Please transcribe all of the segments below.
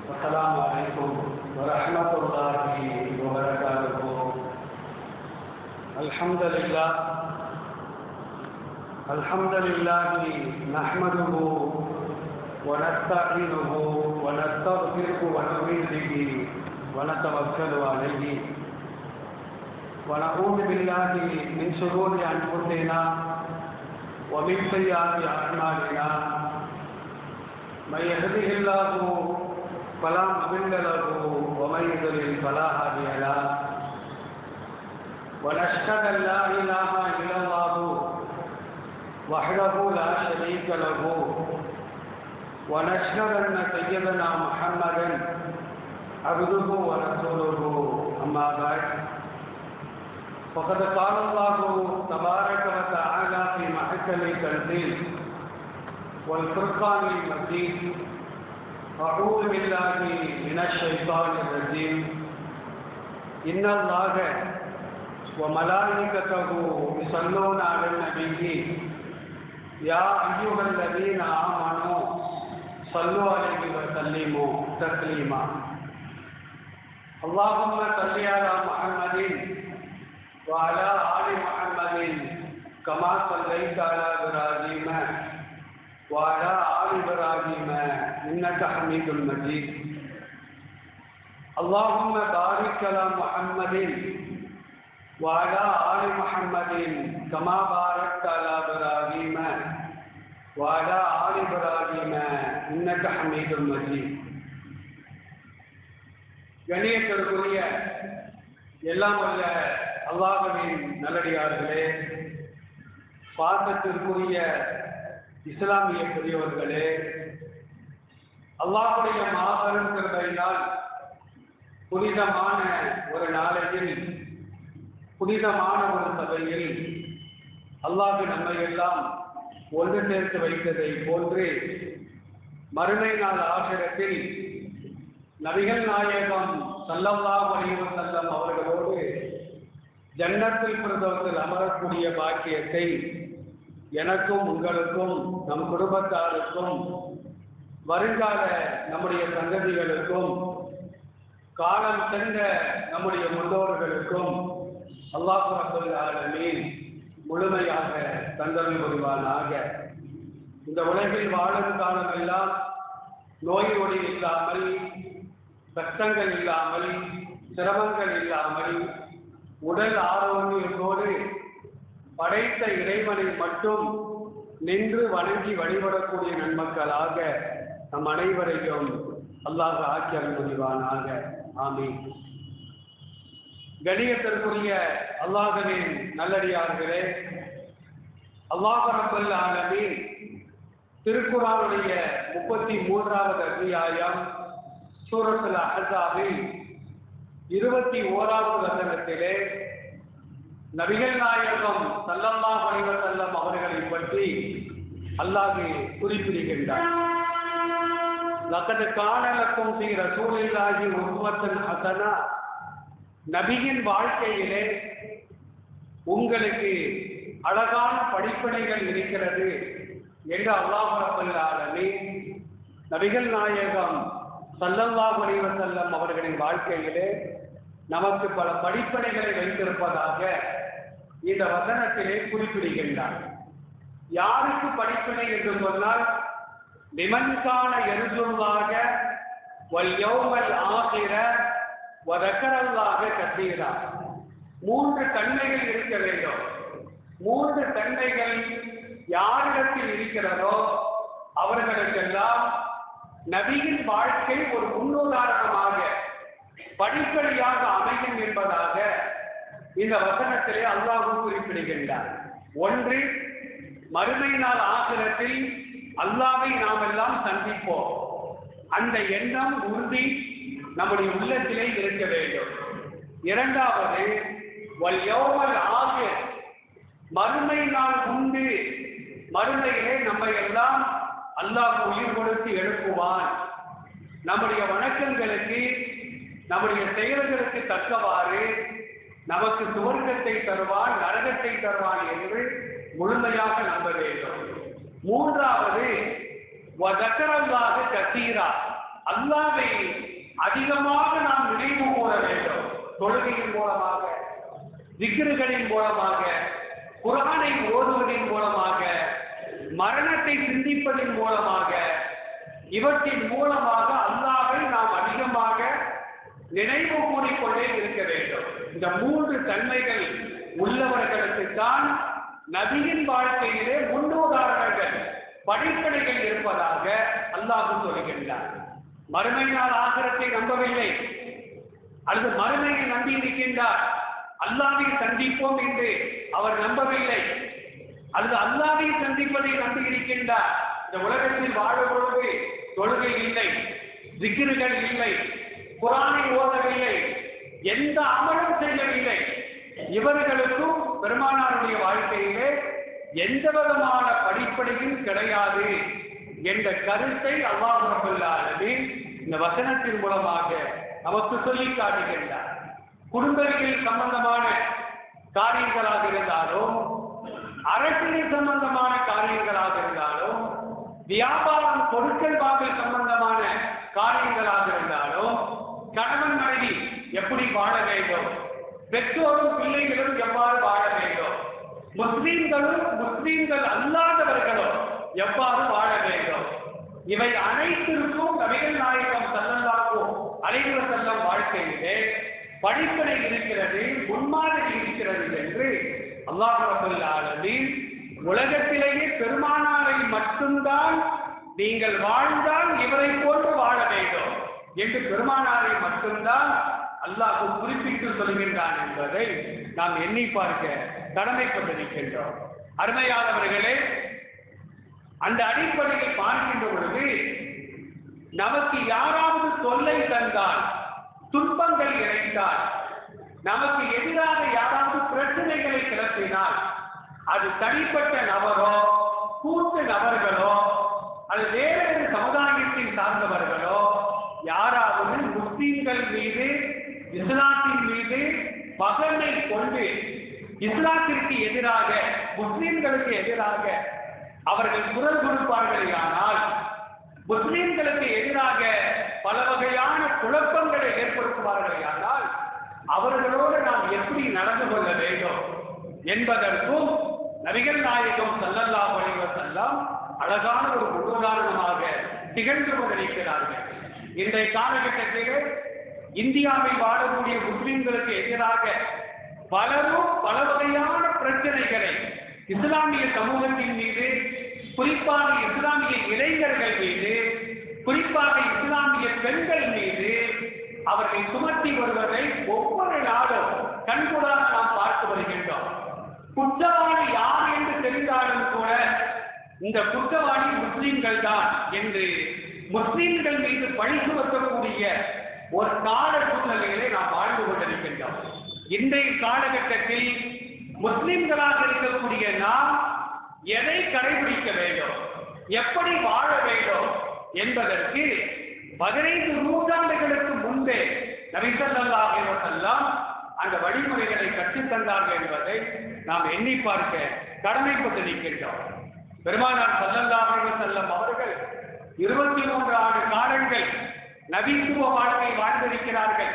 السلام عليكم ورحمة الله وبركاته الحمد لله الحمد لله نحمده ونستعينه ونستغفره ونؤمن به ونتوكل عليه ونعوذ بالله من شرور أنفسنا ومن سيئات أعمالنا من يهده الله فلا مضل له ومن يضلل فلا هادي له ونشهد ان لا اله الا الله وحده لا شريك له ونشهد ان سيدنا محمدا عبده ورسوله اما بعد فقد قال الله تبارك وتعالى في محكم التنزيل والفرقان المجيد أعوذ بالله من الشيطان الرجيم إن الله وملائكته يصلون على النبي يا أيها الذين آمنوا صلوا عليه وسلموا تسليما اللهم صل على محمد وعلى آل محمد كما صليت على إبراهيم وعلى آل إبراهيم إنك حميد مجيد اللهم بارك على محمد وعلى آل محمد كما باركت على إبراهيم وعلى آل إبراهيم إنك حميد مجيد கணியத்திற்குரிய எல்லாம் வல்ல அல்லாஹுவின் நல்லடியார்களே பாசத்திற்குரிய இஸ்லாமிய பெரியவர்களே அல்லாஹுடைய மாபெரும் கிருபையினால் புனிதமான ஒரு நாளையில் புனிதமான ஒரு சபையில் அல்லாஹு நம்மை எல்லாம் ஒன்று சேர்த்து வைத்ததை போன்று மறுமை நாள் ஆசிரத்தில் நபிகள் நாயகம் சல்லல்லா வலிவன் செல்லம் அவர்களோடு ஜன்னத்தில் பிரதோத்தில் அமரக்கூடிய பாக்கியத்தை எனக்கும் உங்களுக்கும் நம் குடும்பத்தாருக்கும் வருங்கால நம்முடைய சங்கதிகளுக்கும் காலம் சென்ற நம்முடைய முன்னோர்களுக்கும் அல்லாஹு அப்துல் ஆலமீன் முழுமையாக தந்தல் புரிவானாக இந்த உலகில் வாழும் காலமெல்லாம் நோய் நொடி இல்லாமல் கஷ்டங்கள் இல்லாமல் சிரமங்கள் இல்லாமல் உடல் ஆரோக்கியத்தோடு படைத்த இறைவனை மட்டும் நின்று வணங்கி வழிபடக்கூடிய நன்மக்களாக நம் அனைவரையும் அல்லாஹ் ஆக்கி அனுமதிவானாக ஆமீன் கணியத்திற்குரிய அல்லாஹவின் நல்லடியார்களே அல்லாஹ் ரபுல் ஆலமீன் திருக்குறானுடைய முப்பத்தி மூன்றாவது அத்தியாயம் சூரத்தில் அஹாபில் இருபத்தி ஓராவது வசனத்திலே நபிகள் நாயகம் சல்லல்லா அலைவர் செல்லம் அவர்களை பற்றி அல்லாஹு குறிப்பிடுகின்றார் லக்கது காணலக்கும் ஸ்ரீ ரசூலில்லாஹி உருவத்தன் ஹசனா நபியின் வாழ்க்கையிலே உங்களுக்கு அழகான படிப்பனைகள் இருக்கிறது என்று அல்லாஹ் ரபுல்லாலமே நபிகள் நாயகம் சல்லல்லாஹு அலைவர் செல்லம் அவர்களின் வாழ்க்கையிலே நமக்கு பல படிப்பனைகளை வைத்திருப்பதாக இந்த வசனத்திலே குறிப்பிடுகின்றார் யாருக்கு படிப்பினை என்று சொன்னால் நிமன்கான எருதுவாக வல்யௌமல் ஆகிற வதக்கரல்லாக கத்தீரா மூன்று தன்மைகள் இருக்க வேண்டும் மூன்று தன்மைகள் யாரிடத்தில் இருக்கிறதோ அவர்களுக்கெல்லாம் நபியின் வாழ்க்கை ஒரு முன்னுதாரணமாக படிப்படியாக அமையும் என்பதாக இந்த வசனத்திலே அல்லாஹு குறிப்பிடுகின்றார் ஒன்று மறுமை நாள் ஆசிரத்தில் அல்லாவை நாம் எல்லாம் சந்திப்போம் அந்த எண்ணம் உறுதி நம்முடைய உள்ளத்திலே இருக்க வேண்டும் இரண்டாவது வல்யோமல் ஆகிய மறுமை நாள் உண்டு மறுமையிலே நம்மை எல்லாம் அல்லாஹ் உயிர் கொடுத்து எழுப்புவான் நம்முடைய வணக்கங்களுக்கு நம்முடைய செயல்களுக்கு தக்கவாறு நமக்கு சுவர்க்கத்தை தருவான் நரகத்தை தருவான் என்று முழுமையாக நம்ப வேண்டும் மூன்றாவது வதக்கரல்லாக கசீரா அல்லாவை அதிகமாக நாம் நினைவு கூற வேண்டும் தொழுகையின் மூலமாக திக்ருகளின் மூலமாக குரானை ஓதுவதின் மூலமாக மரணத்தை சிந்திப்பதின் மூலமாக இவற்றின் மூலமாக அல்லாவை நாம் அதிகமாக நினைவு கூறிக்கொண்டே இருக்க வேண்டும் இந்த மூன்று தன்மைகள் உள்ளவர்களுக்கு தான் நபியின் வாழ்க்கையிலே முன்னுதாரணங்கள் படிப்படைகள் இருப்பதாக அல்லாஹ் சொல்கின்றார் மறுமை நாள் ஆசிரத்தை நம்பவில்லை அல்லது மறுமையை நம்பி இருக்கின்றார் அல்லாவை சந்திப்போம் என்று அவர் நம்பவில்லை அல்லது அல்லாவை சந்திப்பதை நம்பி இருக்கின்றார் இந்த உலகத்தில் வாழும் பொழுது தொழுகை இல்லை திக்ருகள் இல்லை குரானை ஓதவில்லை எந்த அமலும் செய்யவில்லை இவர்களுக்கும் பெருமானாருடைய வாழ்க்கையிலே எந்த விதமான படிப்படையும் கிடையாது என்ற கருத்தை அல்லாஹ் ரபுல்லாலமே இந்த வசனத்தின் மூலமாக நமக்கு சொல்லி காட்டுகின்றார் குடும்பங்கள் சம்பந்தமான காரியங்களாக இருந்தாலும் அரசியல் சம்பந்தமான காரியங்களாக இருந்தாலும் வியாபாரம் பொருட்கள் வாங்கல் சம்பந்தமான காரியங்களாக இருந்தாலும் கணவன் மனைவி எப்படி வாழ வேண்டும் பெற்றோரும் பிள்ளைகளும் எவ்வாறு வாழ வேண்டும் முஸ்லீம்களும் முஸ்லீம்கள் அல்லாதவர்களும் எவ்வாறு வாழ வேண்டும் இவை அனைத்திற்கும் நபிகள் நாயகம் செல்லந்தாக்கும் அலைவர செல்லம் வாழ்க்கையிலே படிப்பனை இருக்கிறது முன்மாதிரி இருக்கிறது என்று அல்லாஹ் ரபுல் ஆலமீன் உலகத்திலேயே பெருமானாரை மட்டும்தான் நீங்கள் வாழ்ந்தால் இவரை போன்று வாழ வேண்டும் என்று பெருமானாரை மட்டும்தான் அல்லாஹ் குறிப்பிட்டு சொல்கின்றான் என்பதை நாம் எண்ணி பார்க்க கடமைப்பட்டிருக்கின்றோம் அருமையானவர்களே அந்த அடிப்படையில் பார்க்கின்ற பொழுது நமக்கு யாராவது தொல்லை தந்தால் துன்பங்கள் இறைத்தால் நமக்கு எதிராக யாராவது பிரச்சனைகளை கிளப்பினால் அது தனிப்பட்ட நபரோ கூட்டு நபர்களோ அது வேறு சமுதாயத்தின் சார்ந்தவர்களோ யாராவது முஸ்லீம்கள் மீது இஸ்லாத்தின் மீது பகமை கொண்டு இஸ்லாத்திற்கு எதிராக முஸ்லிம்களுக்கு எதிராக அவர்கள் குரல் கொடுப்பார்கள் ஆனால் முஸ்லிம்களுக்கு எதிராக பல வகையான குழப்பங்களை ஏற்படுத்துவார்கள் ஆனால் அவர்களோடு நாம் எப்படி நடந்து கொள்ள வேண்டும் என்பதற்கும் நபிகள் நாயகம் சல்லல்லாஹு அலைஹி வஸல்லம் அழகான ஒரு முன்னுதாரணமாக திகழ்ந்து கொண்டிருக்கிறார்கள் இன்றைய காலகட்டத்திலே இந்தியாவில் வாழக்கூடிய முஸ்லிம்களுக்கு எதிராக பலரும் பல வகையான பிரச்சனைகளை இஸ்லாமிய சமூகத்தின் மீது குறிப்பாக இஸ்லாமிய இளைஞர்கள் மீது குறிப்பாக இஸ்லாமிய பெண்கள் மீது அவர்கள் சுமத்தி வருவதை ஒவ்வொரு நாளும் கண்கூடாக நாம் பார்த்து வருகின்றோம் குற்றவாளி யார் என்று தெரிந்தாலும் கூட இந்த குற்றவாளி முஸ்லிம்கள் தான் என்று முஸ்லிம்கள் மீது பழி சுமத்தக்கூடிய ஒரு கால சூழ்நிலையிலே நாம் வாழ்ந்து கொண்டிருக்கின்றோம் இன்றைய காலகட்டத்தில் முஸ்லிம்களாக இருக்கக்கூடிய நாம் எதை கடைபிடிக்க வேண்டும் எப்படி வாழ வேண்டும் என்பதற்கு பதினைந்து நூற்றாண்டுகளுக்கு முன்பே நபிசல்லாஹ் செல்லாம் அந்த வழிமுறைகளை கற்றுத் தந்தார்கள் என்பதை நாம் எண்ணி பார்க்க கடமைப்பட்டு நிற்கின்றோம் பெருமானார் சல்லல்லாஹு செல்லம் அவர்கள் இருபத்தி மூன்று ஆண்டு காலங்கள் நபித்துவ வாழ்க்கை வாழ்ந்திருக்கிறார்கள்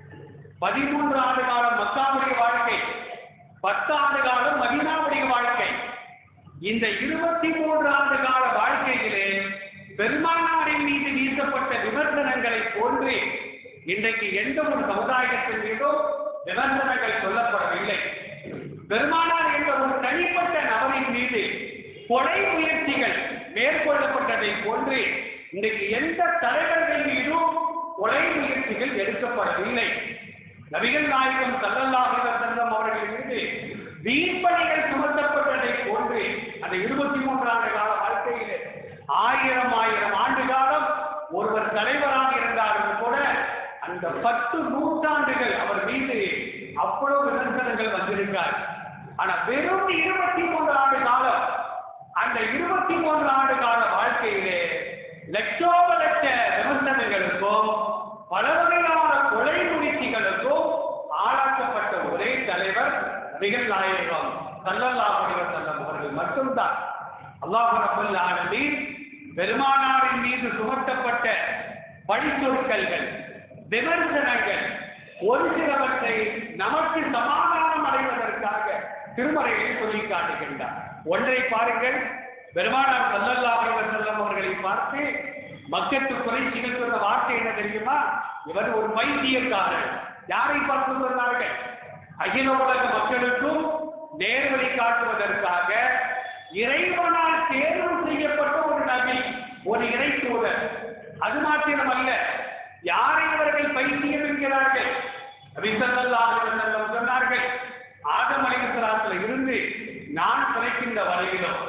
பதிமூன்று ஆண்டு காலம் மக்காவுடைய வாழ்க்கை பத்து ஆண்டு காலம் மதினாவுடைய வாழ்க்கை இந்த இருபத்தி மூன்று ஆண்டு கால வாழ்க்கையிலே பெருமானாரின் மீது வீசப்பட்ட விமர்சனங்களை போன்று இன்றைக்கு எந்த ஒரு சமுதாயத்தின் மீதும் விமர்சனங்கள் சொல்லப்படவில்லை பெருமானார் என்ற ஒரு தனிப்பட்ட நபரின் மீது கொலை முயற்சிகள் மேற்கொள்ளப்பட்டதை போன்று இன்றைக்கு எந்த தலைவர்கள் மீதும் கொலை முயற்சிகள் எடுக்கப்படவில்லை நபிகள் நாயகம் சல்லல்லாஹு செல்லம் அவர்கள் மீது வீண்பணிகள் சுமத்தப்பட்டதை போன்று அந்த இருபத்தி மூன்று ஆண்டு கால வாழ்க்கையிலே ஆயிரம் ஆயிரம் ஆண்டு காலம் ஒருவர் தலைவராக இருந்தாலும் கூட அந்த பத்து நூற்றாண்டுகள் அவர் மீது அவ்வளவு விமர்சனங்கள் வந்திருக்கார் ஆனா வெறும் இருபத்தி மூன்று ஆண்டு காலம் அந்த இருபத்தி மூன்று ஆண்டு கால வாழ்க்கையிலே லட்சோப லட்ச விமர்சனங்களுக்கும் பல வகையான கொலை முயற்சிகளுக்கும் ஆளாக்கப்பட்ட ஒரே தலைவர் நபிகள் நாயகம் சல்லல்லாஹு அலைஹி வஸல்லம் அவர்கள் மட்டும்தான் அல்லாஹ் ரப்பல் ஆலமீன் பெருமானாரின் மீது சுமத்தப்பட்ட பழிச்சொற்கள்கள் விமர்சனங்கள் ஒரு சிலவற்றை நமக்கு சமாதானம் அடைவதற்காக திருமறையில் சொல்லி காட்டுகின்றார் ஒன்றை பாருங்கள் பெருமானார் சல்லல்லாஹு அலைஹி வஸல்லம் அவர்களை பார்த்து மக்கத்து குறைச்சிகள் சொன்ன வார்த்தை என்ன தெரியுமா இவர் ஒரு பைத்தியக்காரர் யாரை பார்த்து சொன்னார்கள் அகில உலக மக்களுக்கும் நேர்வழி காட்டுவதற்காக இறைவனால் தேர்வு செய்யப்பட்ட ஒரு நபி ஒரு இறை தூதர் அது மாத்திரமல்ல யாரை அவர்கள் பைத்தியம் என்கிறார்கள் நபி ஸல்லல்லாஹு அலைஹி வஸல்லம் சொன்னார்கள் ஆதம் அலைஹிஸ்ஸலாத்துல இருந்து நான் பிறக்கின்ற வரையிலும்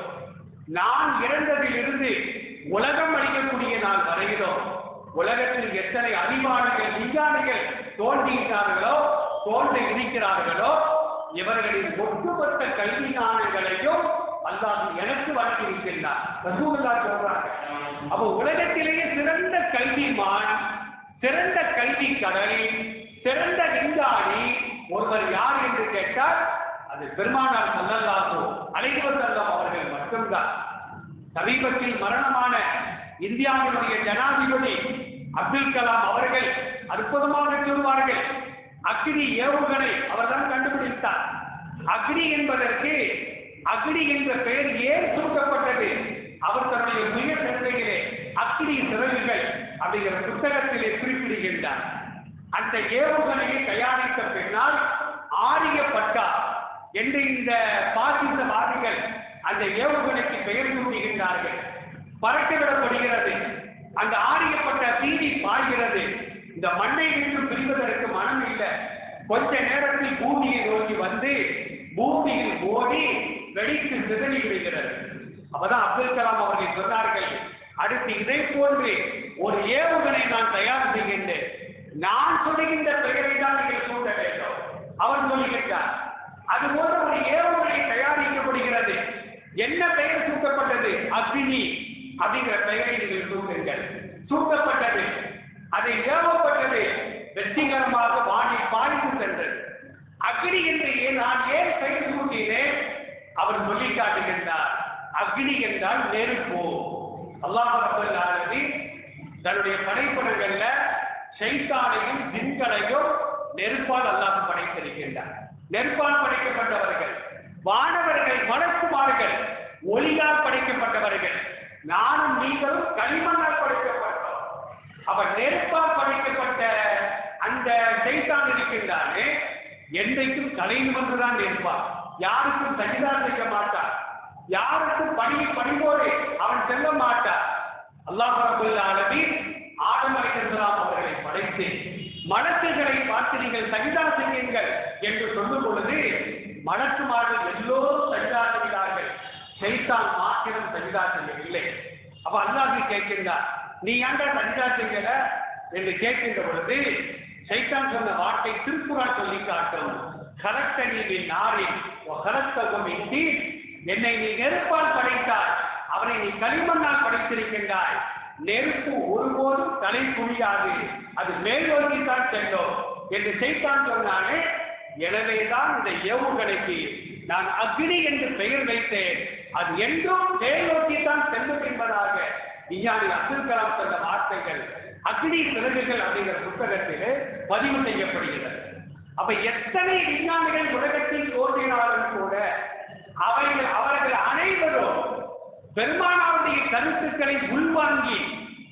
நான் இறந்ததில் இருந்து உலகம் அழிக்கக்கூடிய நாள் வரையிலும் உலகத்தில் எத்தனை அறிவாளிகள் விஞ்ஞானிகள் தோன்றுகிறார்களோ தோன்ற இருக்கிறார்களோ இவர்களின் ஒட்டுமொத்த கல்வி ஞானங்களையும் அல்லாஹ் எனக்கு வழங்கியிருக்கின்றார் ரசூலுல்லா சொல்றாங்க அப்போ உலகத்திலேயே சிறந்த கல்விமான் சிறந்த கல்வி கடல் சிறந்த விஞ்ஞானி ஒருவர் யார் என்று கேட்டால் அது பெருமானார் சல்லல்லாஹு அலைஹி வஸல்லம் அவர்கள் மட்டும்தான் சமீபத்தில் மரணமான இந்தியாவினுடைய ஜனாதிபதி அப்துல் கலாம் அவர்கள் அற்புதமாக சொல்வார்கள் அக்னி ஏவுகணை அவர்தான் கண்டுபிடித்தார் அக்னி என்பதற்கு அக்னி என்ற பெயர் ஏன் சுருக்கப்பட்டது அவர் தன்னுடைய சுய சிறந்தையிலே அக்னி சிறகுகள் அப்படிங்கிற புத்தகத்திலே குறிப்பிடுகின்றார் அந்த ஏவுகணையை தயாரித்த பின்னால் ஆரியப்பட்டா என்று இந்த பாசிசவாதிகள் அந்த ஏவுகணைக்கு பெயர் சூட்டுகின்றார்கள் பறக்கவிடப்படுகிறது அந்த ஆரியப்பட்ட தீனி பாய்கிறது இந்த மண்ணை விட்டு பிரிவதற்கு மனம் இல்லை கொஞ்ச நேரத்தில் பூமியை நோக்கி வந்து பூமியில் ஓடி வெடித்து சிதறி விடுகிறது அப்பதான் அப்துல் கலாம் அவர்கள் சொன்னார்கள் அடுத்து இதை போன்று ஒரு ஏவுகணை நான் தயார் செய்கின்றேன் நான் சொல்லுகின்ற பெயரை தான் நீங்கள் சூட்ட வேண்டும் அவர் சொல்லுகின்றார் அது போன்ற ஒரு ஏவுகணை தயாரிக்கப்படுகிறது என்ன பெயர் சூட்டப்பட்டது அக்னி அப்படிங்கிற பெயரை நீங்கள் சூட்டுங்கள் சூட்டப்பட்டது அதை ஏவப்பட்டது வெற்றிகரமாக வானில் பாய்ந்து சென்றது அக்னி என்று ஏன் நான் ஏன் பெயர் சூட்டினேன் அவர் சொல்லி காட்டுகின்றார் அக்னி என்றால் நெருப்பு அல்லாஹ் ரப்பல் ஆலமீன் தன்னுடைய படைப்படங்கள்ல சைத்தானையும் ஜின்களையும் நெருப்பால் அல்லாஹ் படைத்திருக்கின்றார் நெருப்பால் படைக்கப்பட்டவர்கள் வானவர்கள் மலக்குமார்கள் ஒளியால் படைக்கப்பட்டவர்கள் நானும் நீங்களும் களிமண்ணால் படைக்கப்பட்டோம் அவன் நெருப்பால் படைக்கப்பட்ட அந்த சைத்தான் இருக்கின்றானே என்றைக்கும் தலை நிமிர்ந்துதான் இருப்பான் யாருக்கும் சஜிதா செய்ய மாட்டான் யாருக்கும் பணி பணிவோடு அவன் செல்ல மாட்டான் அல்லாஹ் ரபுல் ஆலமீன் ஆடம் அலைஹிஸ்ஸலாம் அவர்களை படைத்து மலக்குகளை பார்த்து நீங்கள் சஜிதா செய்யுங்கள் என்று சொல்லும் பொழுது மலக்குமார்கள் எல்லோரும் சஜிதா செய்கிறார்கள் சைத்தான் மாத்திரம் சஜிதா செய்யவில்லை அப்ப அல்லாஹ் கேட்கின்றார் நீ ஏன்டா சஜிதா செய்யல என்று கேட்கின்ற பொழுது சைத்தான் சொன்ன வார்த்தை திருக்குறான் சொல்லி காட்டும் கலக்கணிவின் நாரில் கலத்தகம் இன்றி என்னை நீ நெருப்பால் படைத்தாய் அவனை நீ களிமண்ணால் படைத்திருக்கின்றாய் நெருப்பு ஒருபோதும் தலை குனியாது அது மேல் நோக்கித்தான் செல்லும் என்று செய்தான் சொன்னானே எனவேதான் இந்த ஏவுகணைக்கு நான் அக்னி என்று பெயர் வைத்தேன் அது என்றும் மேல் நோக்கித்தான் செல்லும் என்பதாக விஞ்ஞானி அப்துல் கலாம் சொன்ன வார்த்தைகள் அக்னி சிறகுகள் அப்படிங்கிற புத்தகத்திலே பதிவு செய்யப்படுகிறது அப்ப எத்தனை விஞ்ஞானிகள் உலகத்தில் தோன்றினாலும் கூட அவர்கள் அவர்கள் அனைவரும் பெருமானாருடைய கருத்துக்களை உள்வாங்கி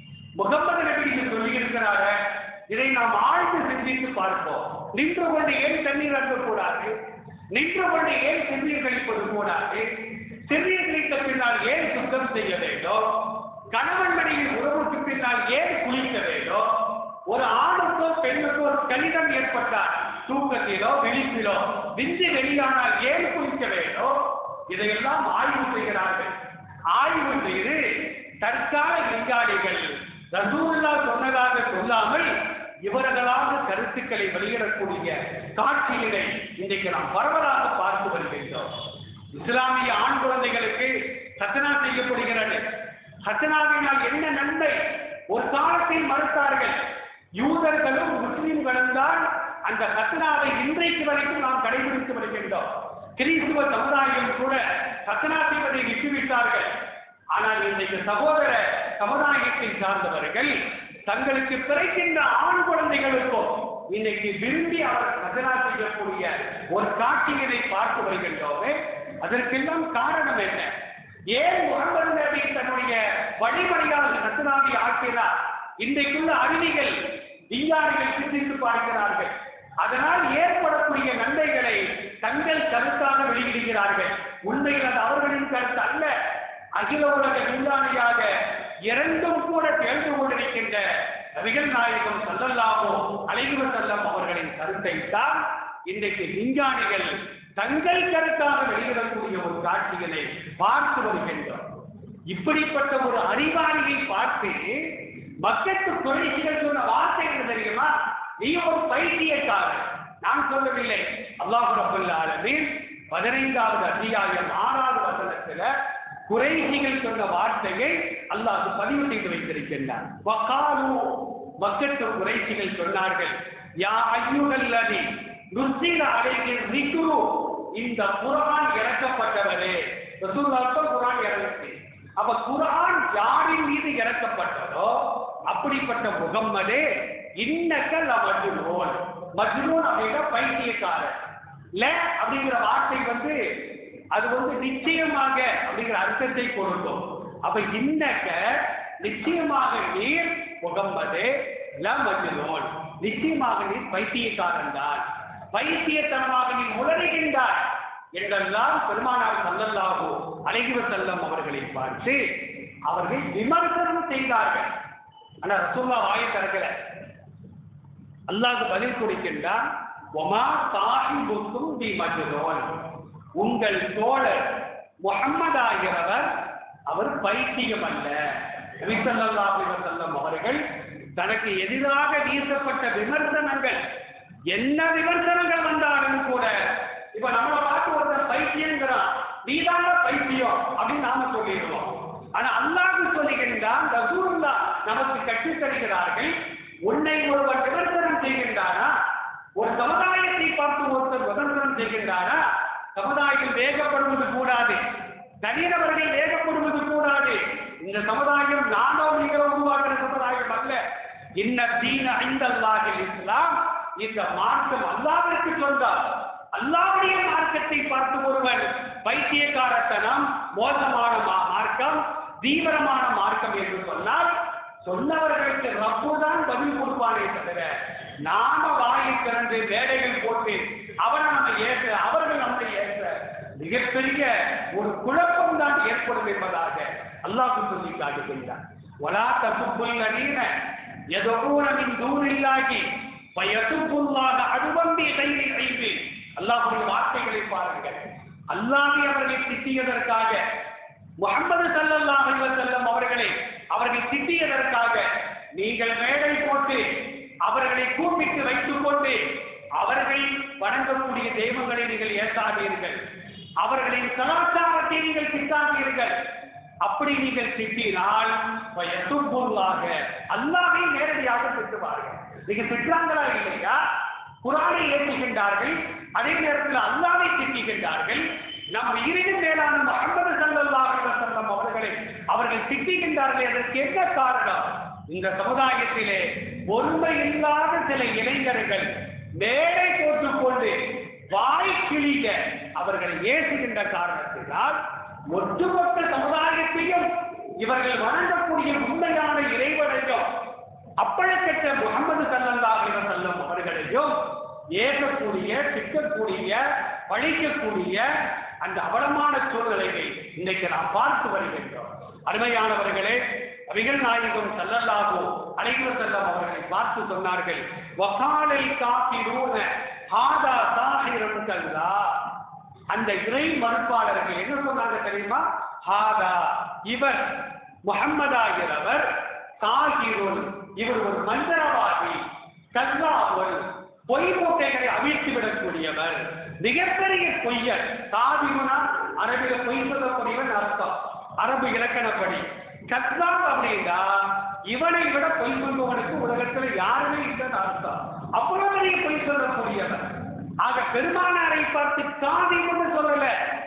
முகமது நபிக்கு சொல்லியிருக்கிறார இதை நாம் ஆழ்ந்து சிந்தித்து பார்ப்போம் நின்று கொண்டு ஏன் தண்ணீர் அருந்தக்கூடாது நின்று கொண்டு ஏன் சிறுநீர் கழிப்பது கூடாது சிறுநீர் கழித்த பின்னால் ஏன் சுத்தம் செய்ய வேண்டும் கணவன் மனைவி உறவுக்கு பின்னால் ஏன் குளிக்க வேண்டும் ஒரு ஆணுக்கோ பெண்ணுக்கோ ஒரு கணிதம் ஏற்பட்டால் தூக்கத்திலோ விழிப்பிலோ விந்து வெளியானால் ஏன் குளிக்க வேண்டும் இதையெல்லாம் ஆய்வு செய்கிறார்கள் ஆய்வு செய்து தற்கால விஞ்ஞானிகள் ரசூல்லா சொன்னதாக சொல்லாமல் இவர்களாக கருத்துக்களை வெளியிடக்கூடிய காட்சியினை இன்றைக்கு நாம் பரவலாக பார்த்து வருகின்றோம் இஸ்லாமிய ஆண் குழந்தைகளுக்கு சத்தனா செய்யப்படுகிறது சத்தனாவினால் என்ன நன்மை ஒரு காலத்தில் மறுத்தார்கள் யூதர்களும் முஸ்லிம்களும் தான் அந்த சத்தனாவை இன்றைக்கு வரைக்கும் நாம் கடைபிடித்து வருகின்றோம் கிறிஸ்துவ சமுதாயம் கூட சத்தனா செய்வதை விட்டுவிட்டார்கள் ஆனால் இன்றைக்கு சகோதர சமுதாயத்தை சார்ந்தவர்கள் தங்களுக்கு பிறக்கின்ற ஆண் குழந்தைகளுக்கும் இன்னைக்கு விரும்பி அவர் ரசனா செய்யக்கூடிய ஒரு காட்சியினை பார்த்து வருகின்றோமே அதற்கெல்லாம் காரணம் என்ன ஏன் முகமது நபி தன்னுடைய வழிமுறையாக ரசனாவை ஆக்கிறார் இன்றைக்குள்ள அறிவிகள் விஞ்ஞானிகள் சிந்தித்து பார்க்கிறார்கள் அதனால் ஏற்படக்கூடிய நன்மைகளை தங்கள் கருத்தாக வெளியிடுகிறார்கள் உண்மையில் அது அவர்களின் கருத்து அல்ல அகில உலக விஞ்ஞானியாக இரண்டும் கூட தேர்ந்து கொண்டிருக்கின்ற நபிகள் நாயகம் சல்லல்லாஹோ அலைவ செல்லம் அவர்களின் கருத்தை தான் இன்றைக்கு விஞ்ஞானிகள் தங்கள் கருத்தாக வெளியிடக்கூடிய ஒரு காட்சிகளை பார்த்து வருகின்றோம் இப்படிப்பட்ட ஒரு அறிவாளியை பார்த்து மக்களுக்கு குறைசிகள் சொன்ன வார்த்தை என்ன தெரியுமா நீ ஒரு பைத்தியக்காரன் நான் சொல்லவில்லை அல்லாஹ் ரபுல் ஆலமீன் பதினைந்தாவது அத்தியாயம் ஆறாவது வசனத்துல குறைசிகள் சொன்ன வார்த்தையை அல்லாஹ் பதிவு செய்து வைத்திருக்கின்றார் வகாலு மக்களுக்கு குறைசிகள் சொன்னார்கள் யா ஐயுகல்லதி நுசில அலைக்கு ரிக்குரு இந்த குரான் இறக்கப்பட்டவரே ரசூலுல்லாஹ் குரான் இறங்குச்சு அப்ப குரான் யாரின் மீது இறக்கப்பட்டதோ அப்படிப்பட்ட முகம்மதே இன்னக்கல் மஜ்னூன் மஜ்னூன் அப்படின்னா பைத்தியக்காரன் ல அப்படிங்கிற வார்த்தை வந்து அது வந்து நிச்சயமாக அப்படிங்கிற அர்த்தத்தை பொருந்தும் அப்ப இன்னக்க நிச்சயமாக நீர் முகம்மது ல மஜ்னூன் நிச்சயமாக நீர் பைத்தியக்காரன் தான் பைத்தியத்தனமாக நீ உளறுகின்றாய் என்றெல்லாம் பெருமானார் சல்லல்லாஹு அலைஹி வஸல்லம் அவர்களை பார்த்து அவர்கள் விமர்சனம் செய்தார்கள் ஆனா ரசூல்லா வாயை திறக்கல அல்லாஹ் பதில் கொடுக்கின்றான் ஒமா சாஹிபுக்கும் பி மஜ்னூன் உங்கள் தோழர் முஹம்மது ஆகிறவர் அவர் பைத்தியம் அல்ல நபி ஸல்லல்லாஹு அலைஹி வஸல்லம் அவர்கள் தனக்கு எதிராக வீசப்பட்ட விமர்சனங்கள் என்ன விமர்சனங்கள் வந்தாலும் கூட இப்ப நம்மளை பார்த்து ஒருத்தர் பைத்தியங்கிறான் நீதாங்க பைத்தியம் அப்படின்னு நாம சொல்லிடுவோம் ஆனா அல்லாஹ் சொல்லுகின்றான் ரசூலுல்லா நமக்கு கற்றுத் தருகிறார்கள் உன்னை ஒருவர் விமர்சனம் செய்கின்றானா ஒரு சமுதாயத்தை பார்த்து ஒருத்தர் விமர்சனம் செய்கின்றானா சமுதாயம் வேகப்படுவது கூடாது தனிநபர்கள் வேகப்படுவது கூடாது இந்த சமுதாயம் நானோ நீங்களோ உருவாக்குற சமுதாயம் அல்ல இன்ன தீன ஐந்தல்லாஹில் இஸ்லாம் இந்த மார்க்கம் அல்லாவிற்கு சொந்தார் அல்லாவுடைய மார்க்கத்தை பார்த்து ஒருவன் பைத்தியக்காரத்தனம் மோசமான மா- மார்க்கம் தீவிரமான மார்க்கம் என்று சொன்னால் சொன்னவர்களுக்கு ரப்பு தான் பதில் கொடுப்பானே தவிர நாம வாயை திறந்து வேலைகள் போட்டு அவனை நம்ம ஏற்ற அவர்கள் நம்மை ஏற்ற மிகப்பெரிய ஒரு குழப்பம் தான் ஏற்படும் என்பதாக அல்லாஹ் சொல்லி காட்டுகின்றார் வலா தப்புக்குள் அடின எதோன மின் தூரில்லாகி பயத்துக்குள்ளாக அடுவம்பி கையில் கைவி அல்லாஹுடைய வார்த்தைகளை பாருங்கள் அல்லாஹை அவர்களை திட்டியதற்காக முகமது ஸல்லல்லாஹு அலைஹி வஸல்லம் அவர்களை அவர்கள் திட்டியதற்காக நீங்கள் மேடை போட்டு அவர்களை கூப்பிட்டு வைத்துக் கொண்டு அவர்கள் வணங்கக்கூடிய தெய்வங்களை நீங்கள் ஏற்காதீர்கள் அவர்களின் கலாச்சாரத்தை நீங்கள் திட்டாதீர்கள் அப்படி நீங்கள் திட்டினால் பயத்துக்குள்ளாக அல்லாஹை நேரடியாக திட்டுவார்கள் நீங்க திட்டுறாங்களா இல்லையா குரானை ஏற்றுகின்றார்கள் அதே நேரத்தில் அல்லாவை திட்டுகின்றார்கள் நம் உயிரினும் மேலான முகமது ஸல்லல்லாஹு அலைஹி வஸல்லம் அவர்களை அவர்கள் திட்டுகின்றார்கள் அதற்கு என்ன காரணம் இந்த சமுதாயத்திலே பொறுமை இல்லாத சில இளைஞர்கள் மேடை போட்டுக்கொண்டு வாய் கிழிக அவர்களை ஏசுகின்ற காரணத்தினால் ஒட்டுமொத்த சமுதாயத்தையும் இவர்கள் வணங்கக்கூடிய உண்மையான இறைவனையும் அப்பழக்கற்ற முகமது ஸல்லல்லாஹு அலைஹி வஸல்லம் அவர்களையும் ஏற்கக்கூடிய திட்டக்கூடிய பழிக்கக்கூடிய அந்த அவலமான சூழ்நிலையை இன்றைக்கு நாம் பார்த்து வருகின்றோம் அருமையானவர்களே நபிகள் நாயகம் ஸல்லல்லாஹு அலைஹி வஸல்லம் அவர்களை பார்த்து சொன்னார்கள் வகாலை காஃபிரூன ஹாதா சாஹிரும் கல்லா அந்த இறை மறுப்பாளர்கள் என்ன சொன்னாங்க தெரியுமா ஹாதா இவர் முகம்மதாகிறவர் சாகிருன் இவர் ஒரு மந்திரவாதி கல்லாவல் பொய் மூட்டைகளை அவிழ்த்து விடக்கூடியவர் மிகப்பெரிய பொய்யர் சாதிகுனா அரபில பொய் சொல்லக்கூடியவன் அர்த்தம் அரபு இலக்கணப்படி கத்லாம் அப்படின்னா இவனை விட பொய் சொல்பவனுக்கு உலகத்துல யாருமே இல்லைன்னு அர்த்தம் அவ்வளவு பெரிய பொய் சொல்லக்கூடியவர் ஆக பெருமானாரை பார்த்து காதின்னு சொல்லல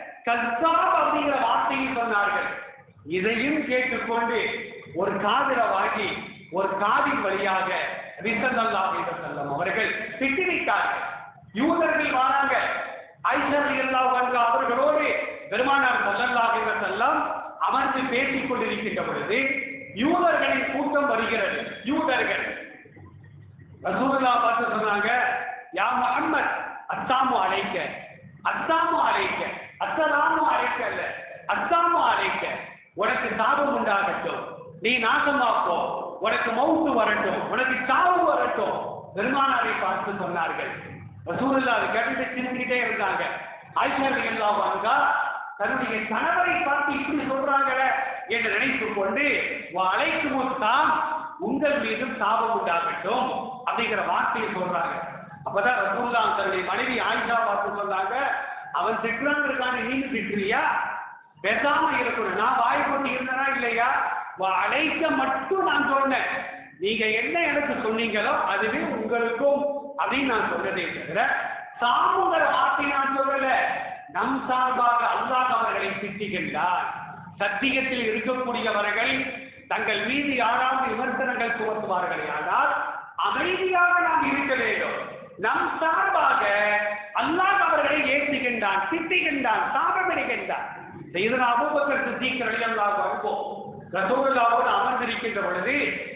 கத்தாப் அப்படிங்கிற வார்த்தையை சொன்னார்கள் இதையும் கேட்டுக்கொண்டு ஒரு காதில வாங்கி ஒரு காதின் வழியாக ரிசல்லாஹ் செல்லம் அவர்கள் திட்டிவிட்டார்கள் யூதர்கள் வராங்க ஐஷர் எல்லாம் அவர்களோடு பெருமானார் சல்லல்லாஹ் செல்லம் அமர்ந்து பேசிக் கொண்டிருக்கின்ற பொழுது யூதர்களின் கூட்டம் வருகிறது யூதர்கள் ரசூலுல்லா பார்த்து சொன்னாங்க யா முஹம்மத் அஸ்ஸாமு அலைக்க அஸ்ஸாமு அலைக்க அஸ்ஸலாமு அலைக்க அல்ல அஸ்ஸாமு அலைக்க உனக்கு சாபம் உண்டாகட்டும் நீ நாசமாப்போ உனக்கு மவுத்து வரட்டும் உனக்கு சாவு வரட்டும் பெருமானாரை பார்த்து சொன்னார்கள் ரசூலுல்லா அதை கேட்டுட்டு சிரிச்சுக்கிட்டே இருந்தாங்க ஆயிஷா ரலியல்லாஹு அன்ஹா தன்னுடைய கணவரை பார்த்து இப்படி சொல்றாங்களே என்று நினைத்துக் கொண்டு அழைக்கும் தாம் உங்கள் மீதும் சாபம் உண்டாகட்டும் அப்படிங்கிற வார்த்தையை சொல்றாங்க அப்பதான் ரசூல்லா தன்னுடைய மனைவி ஆயிஷா பார்த்து சொன்னாங்க அவன் திட்டுறாங்க இருக்கான்னு நீங்க திட்டுறியா பேசாம இருக்கணும் நான் வாய் போட்டு இருந்தனா இல்லையா வ- அழைக்க மட்டும் நான் சொன்னேன் நீங்க என்ன எனக்கு சொன்னீங்களோ அதுவே உங்களுக்கும் அப்படின்னு நான் சொன்னதே தவிர சாமுங்கிற வார்த்தை நான் சொல்லல நம் சார்பாக அல்லாஹ் அவர்களை திட்டுகின்றார் சத்தியத்தில் இருக்கக்கூடியவர்கள் தங்கள் மீது யாராவது விமர்சனங்கள் சுமத்துவார்களே ஆனால் அமைதியாக நாம் இருக்க வேண்டும் நம் சார்பாக அல்லாஹ் அவர்களை ஏற்றுகின்றான் திட்டுகின்றான் சாபமிடுகின்றான் செய்தன அபூபக்கர் சித்திக் ரலியல்லாஹு அன்ஹு ரசூலுல்லாஹோடு அமர்ந்திருக்கின்ற பொழுது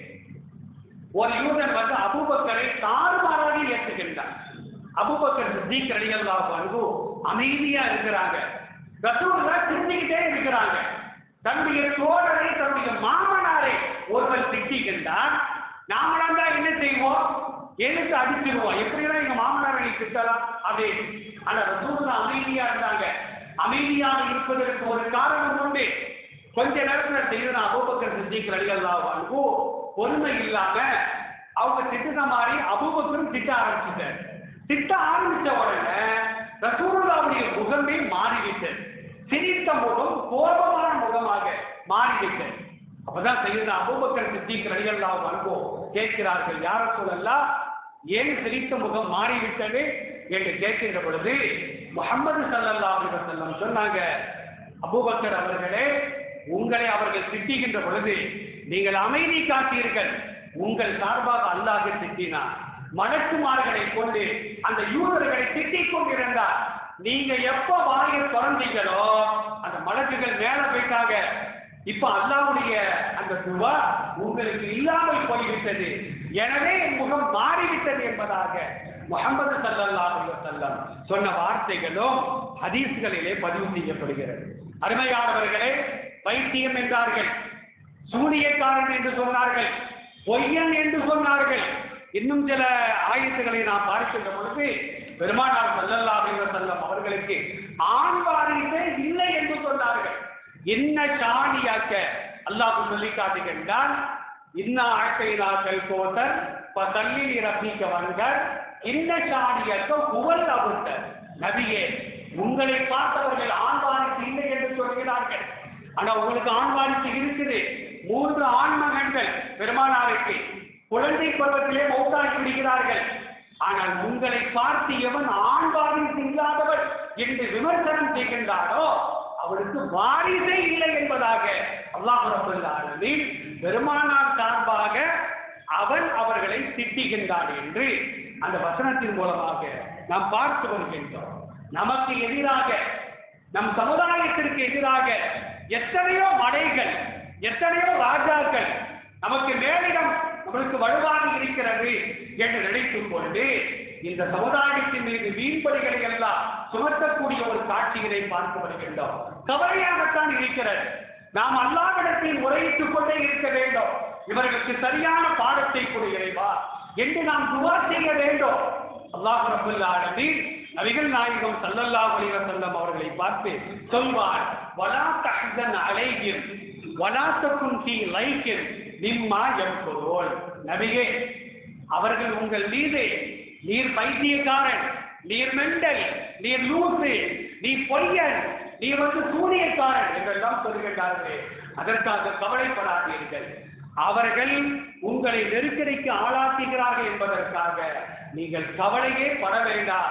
ஒரு யூதன் வந்து அபூபக்கரை தாறுமாறாக ஏற்றுகின்றான் அபூபக்கர் சித்திக் ரலியல்லாஹு அன்ஹு அமைதியா இருக்கிறாங்க ரசூலுல்லாஹ் திட்டிக்கிட்டே இருக்கிறாங்க தன்னுடைய தோழரை தன்னுடைய மாமனாரை ஒருவர் திட்டிக்கின்றான் நாமளாம் தான் என்ன செய்வோம் எழுத்து அடிச்சிருவோம் எப்படிலாம் எங்க மாமனாரை நீ திட்டலாம் அப்படின்னு ஆனா ரசூலுல்லாஹ் அமைதியா இருந்தாங்க அமைதியாக இருப்பதற்கு ஒரு காரணம் உண்டு கொஞ்ச நேரத்துல செய்தனா அபூபக்கர் சித்திக் ரலியல்லாஹு அன்ஹு பொறுமை இல்லாம அவங்க திட்டுன மாதிரி அபூபக்கரும் திட்ட ஆரம்பிச்சிட்டார் திட்ட ஆரம்பிச்ச உடனே ரசூலுல்லாவுடைய முகமே மாறிவிட்டது சிரித்த முகம் கோபமான முகமாக மாறிவிட்டது அப்பதான் செய்தனா அபூபக்கர் சித்திக் ரலியல்லாஹு அன்ஹு கேட்கிறார்கள் யார சொல்லலாம் ஏன் சிரித்த முகம் மாறிவிட்டது என்று கேட்கின்ற பொழுது முகமது ஸல்லல்லாஹு அலைஹி வஸல்லம் சொன்னாங்க அபூபக்கர் அவர்களே உங்களை அவர்கள் திட்டுகின்ற பொழுது நீங்கள் அமைதி காத்தீர்கள் உங்கள் சார்பாக அல்லாஹ் திட்டினார் மலக்குமார்களை கொண்டு அந்த யூதர்களை திட்டிக் கொண்டிருந்தார் நீங்க எப்ப வாயை திறந்தீங்களோ அந்த மலக்குகள் மேல போயிட்டாங்க இப்ப அல்லாஹ்வுடைய அந்த துவா உங்களுக்கு இல்லாமல் போய்விட்டது எனவே என் முகம் மாறிவிட்டது என்பதாக முகமது ஸல்லல்லாஹு அலைஹி வஸல்லம் சொன்ன வார்த்தைகளும் ஹதீஸ்களிலே பதிவு செய்யப்படுகிறது அருமையானவர்களே வைத்தியம் என்றார்கள் சூனியக்காரன் என்று சொன்னார்கள் பொய்யன் என்று சொன்னார்கள் இன்னும் சில ஆயத்துக்களை நாம் பார்க்கின்ற பொழுது பெருமானார் ஸல்லல்லாஹு அலைஹி வஸல்லம் அவர்களுக்கு ஆண் வாரிசே இல்லை என்று சொன்னார்கள் என்ன சாணியாக்க அல்லாஹ் சொல்லி காட்டுகின்றான் இன்ன ஆட்டையினாக்கள் கோத்தர் பதல்லி ரப்பிக்க வந்தர் இன்ன சாணியாக்க புகழ் அவுத்தர் நபியே உங்களை பார்த்தவர்கள் ஆண் வாரிசு இல்லை என்று சொல்கிறார்கள் ஆனா உங்களுக்கு ஆண் வாரிசு இருக்குது மூன்று ஆண் மகன்கள் பெருமானாருக்கு குழந்தை பருவத்திலே மௌத்தாகி விடுகிறார்கள் ஆனால் உங்களை பார்த்து எவன் ஆண் வாரிசு இல்லாதவர் என்று விமர்சனம் செய்கின்றாரோ அவருக்கு வாரிசே இல்லை என்பதாக அல்லாஹ் ரப்பல் ஆலமீன் பெருமானார் சார்பாக அவன் அவர்களை திட்டுகின்றான் என்று அந்த வசனத்தின் மூலமாக நாம் பார்த்து வருகின்றோம் நமக்கு எதிராக நம் சமுதாயத்திற்கு எதிராக எத்தனையோ மடைகள் எத்தனையோ ராஜாக்கள் நமக்கு மேலிடம் நம்மளுக்கு வலுவாக இருக்கிறது என்று நினைக்கும் பொழுது இந்த சமுதாயத்தின் மீது வீண்படிகளை எல்லாம் சுமத்தக்கூடிய ஒரு காட்சிகளை பார்த்து வருகின்றோம் கவலையாகத்தான் இருக்கிறது நாம் அல்லாவிடத்தில் முறையிட்டுக் கொண்டே இருக்க வேண்டும் இவர்களுக்கு சரியான பாடத்தை கொடு இறைவா என்று நாம் துவா செய்ய வேண்டும் அல்லாஹ் ரபுல் ஆலமீன் நபிகள் நாயகம் ஸல்லல்லாஹு அலைஹி வஸல்லம் அவர்களை பார்த்து சொல்வார் வலா தஹ்சன் அலைஹிம் வலா தகுன் ஃபீ லைக்கின் மிம்மா யம்குரூன் நபியே அவர்கள் உங்கள் மீது நீர் பைத்தியக்காரன் நீர் மெண்டல் நீர் லூசு நீ பொய்யன் நீ வந்து சூனியக்காரன் என்றெல்லாம் சொல்கின்றார்களே அதற்காக கவலைப்படாதீர்கள் அவர்கள் உங்களை நெருக்கடிக்கு ஆளாக்குகிறார்கள் என்பதற்காக நீங்கள் கவலையே பட வேண்டாம்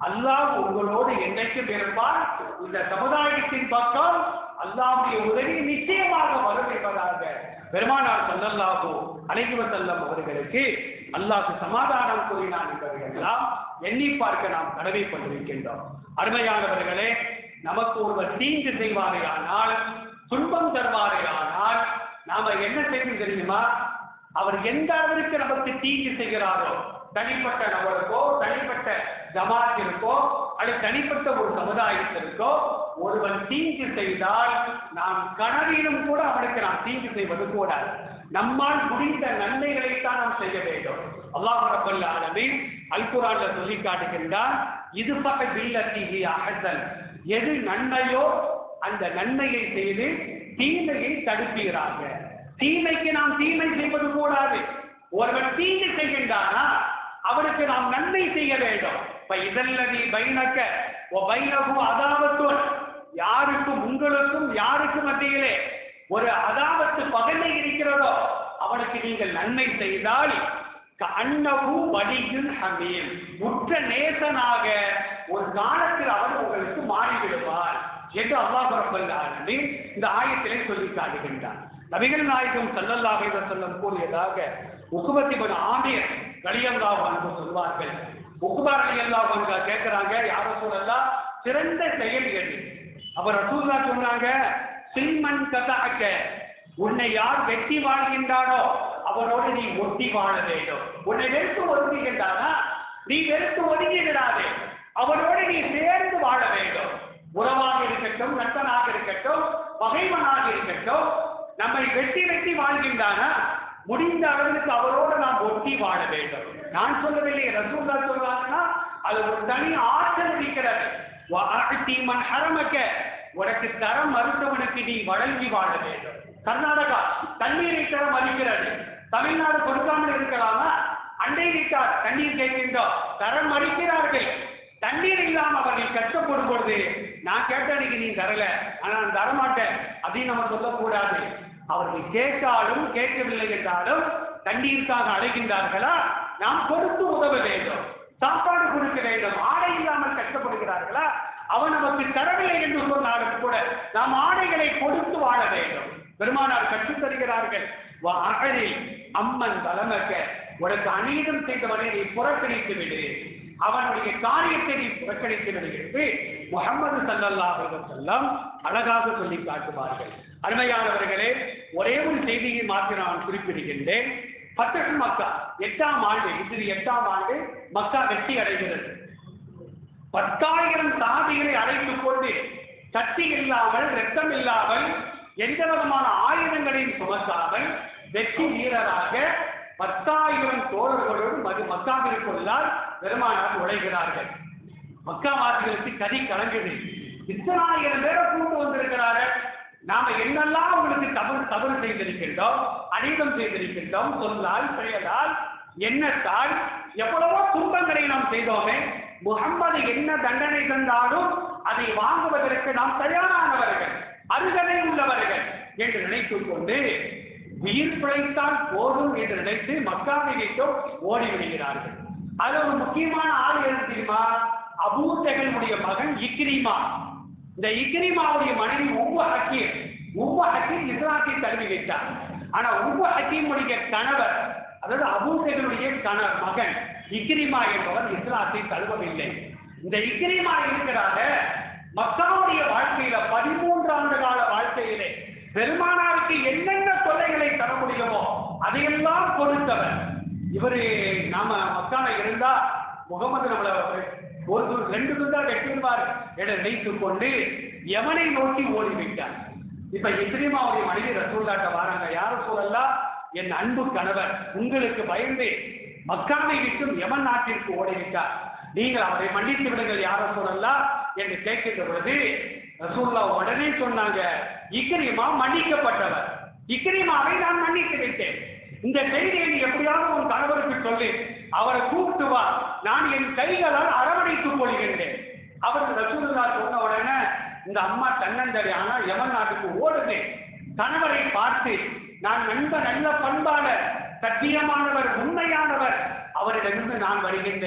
அல்லாஹ் உங்களோடு என்றைக்கும் இருப்பார் இந்த சமுதாயத்தின் பக்கம் அல்லாஹ்வுடைய உதவி நிச்சயமாக வரும் என்பதாக பெருமானார் ஸல்லல்லாஹு அலைஹி வஸல்லம் அவர்களுக்கு அல்லாஹ் சமாதானம் கூறினான் என்பதையெல்லாம் எண்ணி பார்க்க நாம் கடமைப்பட்டிருக்கின்றோம் அருமையானவர்களே நமக்கு ஒருவர் தீங்கு செய்வாரே ஆனால் துன்பம் தருவாரே ஆனால் நாம என்ன செய்யணும் தெரியுமா அவர் எந்த அளவிற்கு நமக்கு தீங்கு செய்கிறாரோ தனிப்பட்ட நபருக்கோ தனிப்பட்ட ஜமாத்திற்கோ அல்லது தனிப்பட்ட ஒரு சமுதாயத்திற்கோ ஒருவன் தீங்கு செய்தால் நாம் கனவிலும் கூட அவனுக்கு நாம் தீங்கு செய்வது கூடாது நம்மால் முடிந்த நன்மைகளைத்தான் நாம் செய்ய வேண்டும் அல்லாஹ் ரப்பல் ஆலமீன் அல் குர்ஆன்ல சொல்லி காட்டுகின்றான் இது பக்க பில்லத்திஹி அஹசன் எது நன்மையோ அந்த நன்மையை செய்து தீமையை தடுப்பீராக தீமைக்கு நாம் தீமை செய்வது கூடாது ஒருவன் தீங்கு செய்கின்றானா அவனுக்கு நாம் நன்மை செய்ய வேண்டும் இப்ப இதல்லதி பைனக்க ஓ பைனகு அதாவத்துன் யாருக்கும் உங்களுக்கும் யாருக்கும் மத்தியிலே ஒரு அதாவத்து பகைமை இருக்கிறதோ அவனுக்கு நீங்கள் நன்மை செய்தால் அன்னகு வடியும் ஹமீம் உற்ற நேசனாக ஒரு காலத்தில் அவன் உங்களுக்கு மாறிவிடுவார் என்று அல்லாஹ் ரப்பல் ஆலமீன் இந்த ஆயத்திலே சொல்லி காட்டுகின்றான் நபிகள் நாயகம் ஸல்லல்லாஹு அலைஹி வஸல்லம் கூறியதாக உக்குபத்தி பன் ஆமீர் ரலியல்லாஹு அன்ஹு சொல்வார்கள் உக்குபா ரலியல்லாஹு அன்ஹு கேட்கறாங்க யார சொல்லலாம் சிறந்த செயல் எது அவர் ரசூல்லா சொன்னாங்க சில்மன் கதாக்க உன்னை யார் வெட்டி வாழ்கின்றானோ அவரோடு நீ ஒட்டி வாழ வேண்டும் உன்னை வெறுத்து ஒதுங்குகின்றானா நீ வெறுத்து ஒதுங்கி விடாதே அவனோடு நீ சேர்ந்து வாழ வேண்டும் உறவாக இருக்கட்டும் நண்பனாக இருக்கட்டும் பகைவனாக இருக்கட்டும் நம்மை வெட்டி வெட்டி வாழ்கின்றானா முடிந்த அளவுக்கு அவரோடு நாம் ஒட்டி வாழ வேண்டும் நான் சொல்லவில்லை ரசூல்லா சொல்றாங்கன்னா அது ஒரு தனி ஆற்றல் இருக்கிறது வஅஅதி மன் ஹரமக்க உனக்கு தரம் மறுத்தவனுக்கு நீ வழங்கி வாழ வேண்டும் கர்நாடகா தண்ணீரை தர மறுக்கிறது தமிழ்நாடு கொடுக்காமல் இருக்கலாமா அண்டை வீட்டார் தண்ணீர் கேட்கின்றோம் தரம் மறுக்கிறார்கள் தண்ணீர் இல்லாம அவர்கள் கஷ்டப்படும் பொழுது நான் கேட்டதுக்கு நீ தரல ஆனா நான் தரமாட்டேன் அதையும் நம்ம சொல்லக்கூடாது அவர்கள் கேட்டாலும் கேட்கவில்லை என்றாலும் தண்ணீருக்காக அழைக்கின்றார்களா நாம் கொடுத்து உதவ வேண்டும் சாப்பாடு கொடுக்க வேண்டும் ஆடை இல்லாமல் கஷ்டப்படுகிறார்களா அவன் நமக்கு தரவில்லை என்று சொன்னாலும் கூட நாம் ஆடைகளை கொடுத்து வாழ வேண்டும் பெருமானார் கற்றுத் தருகிறார்கள் வா அகழில் அம்மன் பலமக்க உனக்கு அநீதம் செய்தவனை நீ புறக்கணித்து விடு அவனுடைய காரியத்தை நீ புறக்கணித்து விடு என்று முகமது சல்லல்லாஹு அலைஹி வஸல்லம் அழகாக சொல்லி காட்டுவார்கள் அருமையானவர்களே ஒரே ஒரு செய்தியை மாற்றி நான் குறிப்பிடுகின்றேன் பத்தகு மக்கா எட்டாம் ஆண்டு இது எட்டாம் ஆண்டு மக்கா வெற்றி அடைகிறது பத்தாயிரம் சாதிகளை அழைத்துக் கொண்டு சக்தி இல்லாமல் ரத்தம் இல்லாமல் எந்த விதமான ஆயுதங்களையும் சுமத்தாமல் வெற்றி வீரராக பத்தாயிரம் தோழர்களோடு மது மக்காவிற்குள்ளால் பெருமானார் நுழைகிறார்கள் மக்காவாசிகளுக்கு கதி கலங்குது இத்தனாயிரம் பேரை கூட்டு வந்திருக்கிறாரு நாம என்னெல்லாம் உங்களுக்கு தவறு தவறு செய்திருக்கின்றோம் அநீதம் செய்திருக்கின்றோம் சொல்லால் செயலால் எண்ணத்தால் எவ்வளவோ துன்பங்களை நாம் செய்தோமே முகம்மது என்ன தண்டனை தந்தாலும் அதை வாங்குவதற்கு நாம் தயாரானவர்கள் அருகதை உள்ளவர்கள் என்று நினைத்துக் கொண்டு உயிர் பிழைத்தால் போதும் என்று நினைத்து மக்காவை விட்டும் ஓடி விடுகிறார்கள் அது ஒரு முக்கியமான ஆள் எது தெரியுமா அபூஜகளுடைய மகன் இக்ரிமா இந்த இக்ரிமாவுடைய மனைவி உம்மு ஹக்கீம் உம்மு ஹக்கீம் இஸ்லாத்தை தழுவி வைத்தார் ஆனா உம்மு ஹக்கீமுடைய கணவர் அதாவது அபூஜகளுடைய கணவர் மகன் இக்ரிமா என்பவர் இஸ்லாத்தை தழுவவில்லை இந்த இக்ரிமா இருக்கிறாங்க மக்காவுடைய வாழ்க்கையில பதிமூன்று ஆண்டு கால வாழ்க்கையிலே பெருமானாருக்கு என்னென்ன தொல்லைகளை தர முடியுமோ அதையெல்லாம் கொடுத்தவர் இவரு நாம மக்கால இருந்தா முகமது நம்மள ஒரு து- ரெண்டு துண்டா வெட்டிருவார் என நினைத்துக் கொண்டு யமனை நோக்கி ஓடிவிட்டார் இப்ப இஸ்ரீமாவுடைய மனைவி ரசூல்லாட்ட வாராங்க யாரும் சொல்லலாம் என் அன்பு கணவர் உங்களுக்கு பயந்து மக்காவை விட்டும் யமன் நாட்டிற்கு ஓடிவிட்டார் நீங்கள் அவரை மன்னித்து விடுங்கள் யாரும் சொல்லலாம் என்று கேட்கின்ற பொழுது ரசூல்லா உடனே சொன்னாங்க இக்ரிமா மன்னிக்கப்பட்டவர் இக்ரிமாவை நான் மன்னித்து விட்டேன் இந்த செய்தியை நீ எப்படியாவது உன் கணவருக்கு சொல்லி அவரை கூப்பிட்டு வா நான் என் கைகளால் அரவணைத்துக் கொள்கின்றேன் அவர் ரசூலுல்லா சொன்ன உடனே இந்த அம்மா தன்னந்தடி ஆனா எவன் நாட்டுக்கு ஓடுது கணவரை பார்த்து நான் நண்பர் நல்ல பண்பாளர் சத்தியமானவர் உண்மையானவர் அவரிடமிருந்து நான் வருகின்றேன்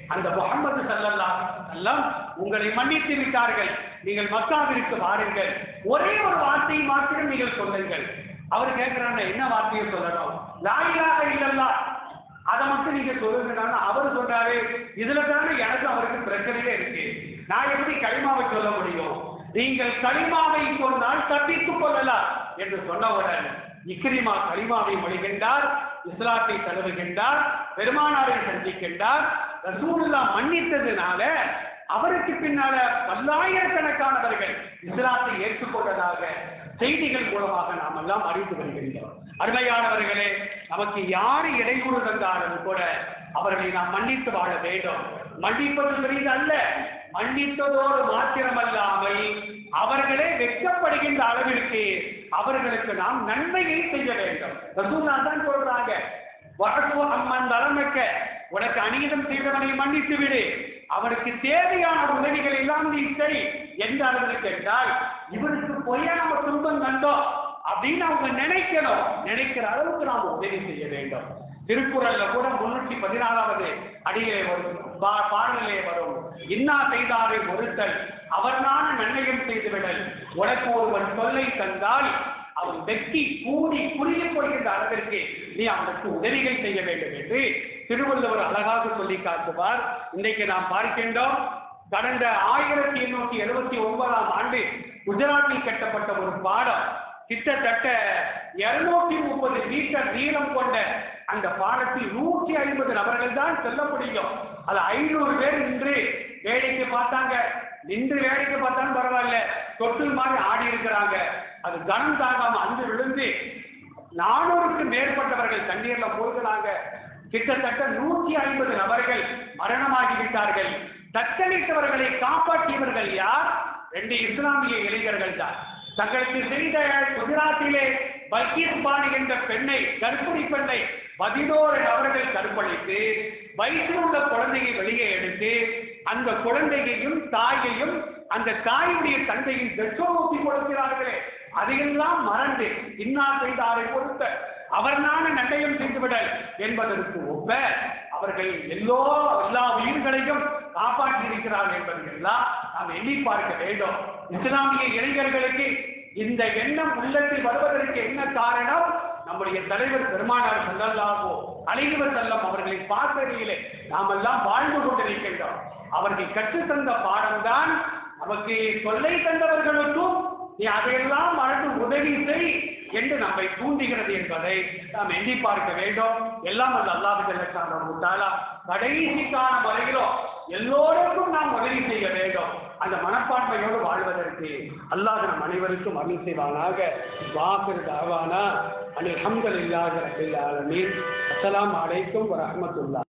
அந்த முகமது சல்லல்லாஹு அலைஹி வஸல்லம் உங்களை மன்னித்து விட்டார்கள் நீங்கள் மக்காவிற்கு வாருங்கள் ஒரே ஒரு வார்த்தையை மாத்திரம் நீங்கள் சொல்லுங்கள் அவர் கேட்கிறாங்க என்ன வார்த்தையை சொல்லணும் லா இலாஹ இல்லல்லாஹ் அதை மட்டும் நீங்க சொல்லுங்கன்னா அவர் சொல்றாரு இதுல தானே எனக்கு அவருக்கு பிரச்சனையே இருக்கு நான் எப்படி களிமாவை சொல்ல முடியும் நீங்கள் களிமாவை சொன்னால் தப்பித்துக் கொள்ளலாம் என்று சொன்னவுடன் இக்ரிமா களிமாவை மொழிகின்றார் இஸ்லாத்தை தழுவுகின்றார் பெருமானாரை சந்திக்கின்றார் ரசூலுல்லா மன்னித்ததுனால அவருக்கு பின்னால பல்லாயிரக்கணக்கானவர்கள் இஸ்லாத்தை ஏற்றுக்கொண்டதாக செய்திகள் மூலமாக நாம் எல்லாம் அறிந்து வருகின்றோம் அருமையானவர்களே நமக்கு யார் இடையூறு தந்தாலும் கூட அவர்களை நாம் மன்னித்து வாழ வேண்டும் மன்னிப்பது பெரிது அல்ல மன்னித்ததோடு மாத்திரமல்லாமல் அவர்களே வெட்கப்படுகின்ற அளவிற்கு அவர்களுக்கு நாம் நன்மையை செய்ய வேண்டும் ரசூலா தான் சொல்றாங்க வழக்கு அம்மன் தலைமைக்க உனக்கு அநீதம் செய்தவனை மன்னித்து விடு அவனுக்கு தேவையான உதவிகள் எல்லாம் நீ செய் எந்த அளவிற்கு என்றால் இவனுக்கு பொய்யா நம்ம துன்பம் கண்டோம் அப்படின்னு அவங்க நினைக்கணும் நினைக்கிற அளவுக்கு நாம் உதவி செய்ய வேண்டும் திருக்குறள்ல கூட முன்னூற்றி பதினாலாவது அடியிலே வரும் பா- பாடலிலே வரும் இன்னா செய்தாரை ஒருத்தல் அவர்னான நன்மையும் செய்துவிடல் உனக்கு ஒருவன் சொல்லை தந்தால் அவன் வெட்டி கூடி புரிய போகின்ற அளவிற்கு நீ அவனுக்கு உதவிகள் செய்ய வேண்டும் என்று திருவள்ளுவர் அழகாக சொல்லி காட்டுவார் இன்றைக்கு நாம் பார்க்கின்றோம் கடந்த ஆயிரத்தி எண்ணூற்றி எழுபத்தி ஒன்பதாம் ஆண்டு குஜராத்தில் கட்டப்பட்ட ஒரு பாடம் கிட்டத்தட்ட இருநூத்தி முப்பது மீட்டர் நீளம் கொண்ட அந்த பாலத்தில் நூற்றி ஐம்பது நபர்கள் தான் செல்ல முடியும் அது ஐநூறு பேர் நின்று வேடிக்கை பார்த்தாங்க நின்று வேடிக்கை பார்த்தாலும் பரவாயில்ல தொட்டில் மாதிரி ஆடி இருக்கிறாங்க அது கனம் தாங்காம அங்கு விழுந்து நானூறுக்கு மேற்பட்டவர்கள் தண்ணீர்ல போகிறாங்க கிட்டத்தட்ட நூற்றி ஐம்பது நபர்கள் மரணமாகி விட்டார்கள் தத்தளித்தவர்களை காப்பாற்றியவர்கள் யார் ரெண்டு இஸ்லாமிய இளைஞர்கள் தான் தங்களுக்கு செய்த குஜராத்திலே பல்கீஸ் பாணி என்ற பெண்ணை கர்ப்பிணி பெண்ணை பதினோரு நபர்கள் கற்பழித்து வயிற்றில் உள்ள குழந்தையை வெளியே எடுத்து அந்த குழந்தையையும் தாயையும் அந்த தாயுடைய தந்தையும் பெட்ரோல் ஊற்றி கொடுக்கிறார்களே அதையெல்லாம் மறந்து இன்னா செய்தாரை பொறுத்த அவர்னான நன்மையும் செய்துவிடல் என்பதற்கு ஒப்ப அவர்கள் எல்லோ எல்லா உயிர்களையும் காப்பாற்றி இருக்கிறார்கள் என்பதையெல்லாம் நாம் எண்ணி பார்க்க வேண்டும் இஸ்லாமிய இளைஞர்களுக்கு இந்த எண்ணம் உள்ளத்தில் வருவதற்கு என்ன காரணம் நம்முடைய தலைவர் பெருமானார் செல்லல்லாகோ அலைவர் செல்லம் அவர்களை பார்வையிலே நாமெல்லாம் வாழ்ந்து கொண்டிருக்கின்றோம் அவர்கள் கற்றுத்தந்த பாடம்தான் நமக்கு சொல்லை தந்தவர்களுக்கும் நீ அதையெல்லாம் மறந்து உதவி செய் என்று நம்மை தூண்டுகிறது என்பதை நாம் எண்ணி பார்க்க வேண்டும் எல்லாம் அல்ல அல்லாஹ் ஜல்லஷானா கடைசி காலம் வரையிலும் எல்லோருக்கும் நாம் உதவி செய்ய வேண்டும் அந்த மனப்பான்மையோடு வாழ்வதற்கு அல்லாஹ் நம் அனைவருக்கும் அருள் செய்வானாக வாக்குறது ஆவானா அனில் ஹம்தல் இல்லாத ரபில் ஆலமீன் அஸ்ஸலாமு அலைக்கும் வரஹ்மத்துல்லாஹ்